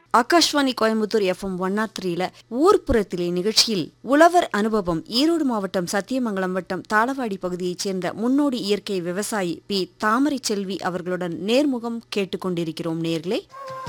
Akashvani Coimbatore FM one nought த்ரீல ஊர்ப்புறத்திலே நிகழ்ச்சியில் உழவர் அனுபவம் ஈரோடு மாவட்டம் சத்தியமங்கலம் வட்டம் தாளவாடி பகுதியைச் சேர்ந்த முன்னோடி இயற்கை விவசாயி பி தாமரை செல்வி அவர்களுடன் நேர்முகம் கேட்டுக்கொண்டிருக்கிறோம் நேர்களே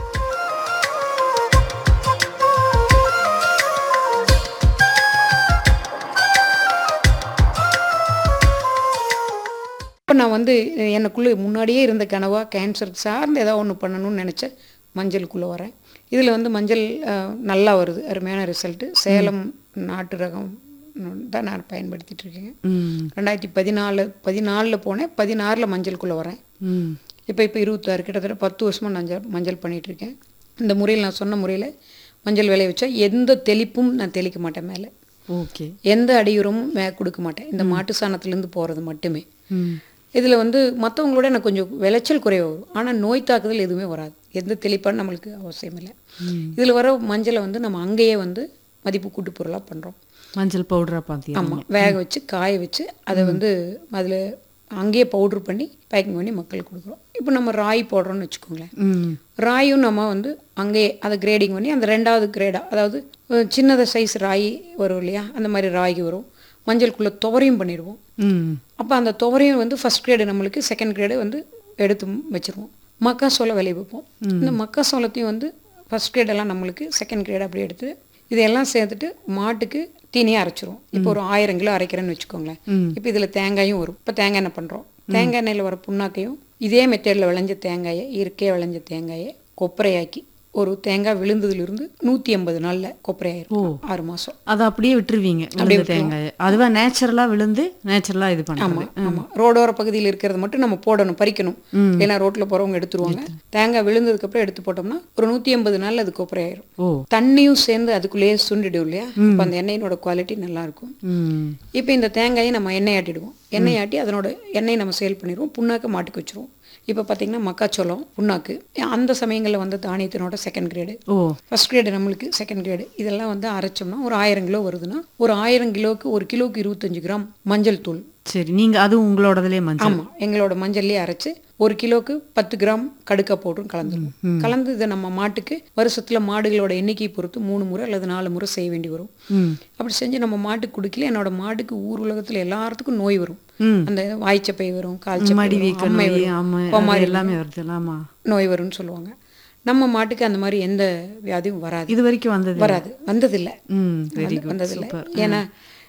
இப்போ நான் வந்து எனக்குள்ளே முன்னாடியே இருந்த கனவா கேன்சர் சார்ந்து ஏதாவது ஒன்று பண்ணணும்னு நினச்சேன் மஞ்சளுக்குள்ளே வரேன் இதில் வந்து மஞ்சள் அஹ், நல்லா வருது அருமையான ரிசல்ட்டு சேலம் நாட்டு ரகம் தான் நான் பயன்படுத்திட்டு இருக்கேங்க ரெண்டாயிரத்தி பதினாலு பதினாலில் போனேன் பதினாறில் மஞ்சளுக்குள்ளே வரேன் இப்போ இப்போ இருபத்தாறு கிட்டத்தட்ட பத்து வருஷமாக மஞ்சள் மஞ்சள் பண்ணிட்டு இருக்கேன் இந்த முறையில் நான் சொன்ன முறையில் மஞ்சள் விளைய வச்சா எந்த தெளிப்பும் நான் தெளிக்க மாட்டேன் மேலே ஓகே எந்த அடியுரமும் மே கொடுக்க மாட்டேன் இந்த மாட்டு சாணத்துலேருந்து போகிறது மட்டுமே இதில் வந்து மற்றவங்களோட எனக்கு கொஞ்சம் விளைச்சல் குறைவு வரும் ஆனால் நோய் தாக்குதல் எதுவுமே வராது எந்த தெளிப்பான்னு நம்மளுக்கு அவசியம் இல்லை இதில் வர மஞ்சளை வந்து நம்ம அங்கேயே வந்து மதிப்பு கூட்டு பொருளாக பண்ணுறோம் மஞ்சள் பவுடரா பாத்தியா ஆமாம் வேக வச்சு காய வச்சு அதை வந்து அதில் அங்கேயே பவுட்ரு பண்ணி பேக்கிங் பண்ணி மக்களுக்கு கொடுக்குறோம் இப்போ நம்ம ராய் போடுறோம்னு வச்சுக்கோங்களேன் ராயும் நம்ம வந்து அங்கேயே அதை கிரேடிங் பண்ணி அந்த ரெண்டாவது கிரேடாக அதாவது அஹ், சின்னத சைஸ் ராய் வரும் இல்லையா அந்த மாதிரி ராகி வரும் மஞ்சளுக்குள்ளே துவரையும் பண்ணிடுவோம் அப்போ அந்த துவரையும் வந்து ஃபர்ஸ்ட் கிரேடு நம்மளுக்கு செகண்ட் கிரேடு வந்து எடுத்து வச்சிருவோம் மக்காசோளம் விளைய வைப்போம் இந்த மக்காசோளத்தையும் வந்து ஃபர்ஸ்ட் கிரேடெல்லாம் நம்மளுக்கு செகண்ட் கிரேட் அப்படி எடுத்து இதையெல்லாம் சேர்த்துட்டு மாட்டுக்கு தீனியாக அரைச்சிரும் இப்போ ஒரு ஆயிரம் கிலோ அரைக்கிறேன்னு வச்சுக்கோங்களேன் இப்போ இதில் தேங்காயும் வரும் இப்போ தேங்காய் எண்ணெய் பண்ணுறோம் தேங்காய் எண்ணெயில் வர புண்ணாக்கையும் இதே மெத்தேடில் விளைஞ்ச தேங்காயை இயற்கையாக விளைஞ்ச தேங்காயை கொப்பரையாக்கி ஒரு தேங்காய் விழுந்ததுலேருந்து நூற்றி எண்பது நாளில் கொப்பரையாயிரும் ஆறு மாதம் அதை அப்படியே விட்டுருவீங்க விழுந்த தேங்காயை அதுவா நேச்சுரலா விழுந்து நேச்சுரலா இது ஆமா பண்ணுறது ஆமா ரோடோர பகுதியில் இருக்கிறது மட்டும் நம்ம போடணும் பறிக்கணும் ஏன்னா ரோட்ல போறவங்க எடுத்துருவாங்க தேங்காய் விழுந்ததுக்கு அப்புறம் எடுத்து போட்டோம்னா ஒரு நூத்தி எண்பது நாள்ல அது கொப்பரை ஆயிரும் ஓ தண்ணியும் சேர்ந்து அதுக்குள்ளேயே சுண்டிடும் இல்லையா அப்ப அந்த எண்ணெயினோட குவாலிட்டி நல்லா இருக்கும் ம் இப்போ இந்த தேங்காயை நம்ம எண்ணெய் ஆட்டிடுவோம் எண்ணெய் ஆட்டி அதனோட எண்ணெயை நம்ம சேல் பண்ணிடுவோம் புண்ணாக்க மாட்டுக்கு வச்சிருவோம் இப்போ பார்த்தீங்கன்னா மக்காச்சோளம் புண்ணாக்கு அந்த சமயங்களில் வந்து தானியத்தினோட செகண்ட் கிரேடு ஓ ஃபர்ஸ்ட் கிரேடு நம்மளுக்கு செகண்ட் கிரேடு இதெல்லாம் வந்து அரைச்சோம்னா ஒரு ஆயிரம் கிலோ வருதுன்னா ஒரு ஆயிரம் கிலோவுக்கு ஒரு கிலோவுக்கு இருபத்தஞ்சு கிராம் மஞ்சள் தூள் சரி நீங்க அது உங்களோடதுலயே மஞ்சள் ஆமாம் எங்களோட மஞ்சள்லேயே அரைச்சு ஒரு கிலோவுக்கு பத்து கிராம் கடுக்கா பவுடரும் கலந்துருவோம் கலந்து இதை நம்ம மாட்டுக்கு வருஷத்துல மாடுகளோட எண்ணிக்கையை பொறுத்து மூணு முறை அல்லது நாலு முறை செய்ய வேண்டி வரும் ம் அப்படி செஞ்சு நம்ம மாட்டுக்கு குடிக்கல என்னோட மாட்டுக்கு ஊர் உலகத்துல எல்லாத்துக்கும் நோய் வரும் ம். அந்த வாய்ச்சப்பை வரும் கால்ச்சப்பை மடி வரும், வீக்க அம்மை நோய் வரும், ஆமா கோமாரி அது எல்லாமே வருது ஆமா நோய் வரும்னு சொல்லுவாங்க நம்ம மாட்டுக்கு அந்த மாதிரி எந்த வியாதியும் வராது இது வரைக்கும் வந்தது வராது வந்ததில்லை ம் வெரி வந்து- குட் வந்ததில்லை சூப்பர் ஏன்னா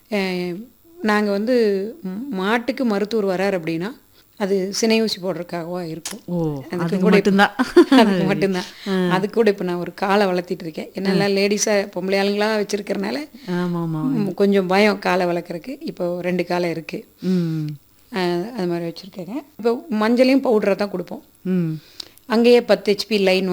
நாங்கள் வந்து ம், மாட்டுக்கு மருத்துவர் வரார் அப்படின்னா அது சினை ஊசி போடுறதுக்காகவா இருக்கும் ஓ அதுக்கு அதுக்கு கூட மட்டும்தான் அதுக்கு மட்டும்தான் அது கூட இப்போ நான் ஒரு காலை வளர்த்திட்டு இருக்கேன் என்னெல்லாம் லேடிஸாக பொம்பளை ஆளுங்களா வச்சிருக்கறனால ஆமா ஆமா ம், கொஞ்சம் பயம் காலை வளர்க்குறதுக்கு இப்போ ரெண்டு காலை இருக்குது ம் அது மாதிரி வச்சுருக்கேங்க இப்போ மஞ்சளையும் பவுடரை தான் கொடுப்போம் ம் அங்கேயே பத்து ஹெச்பி லைன்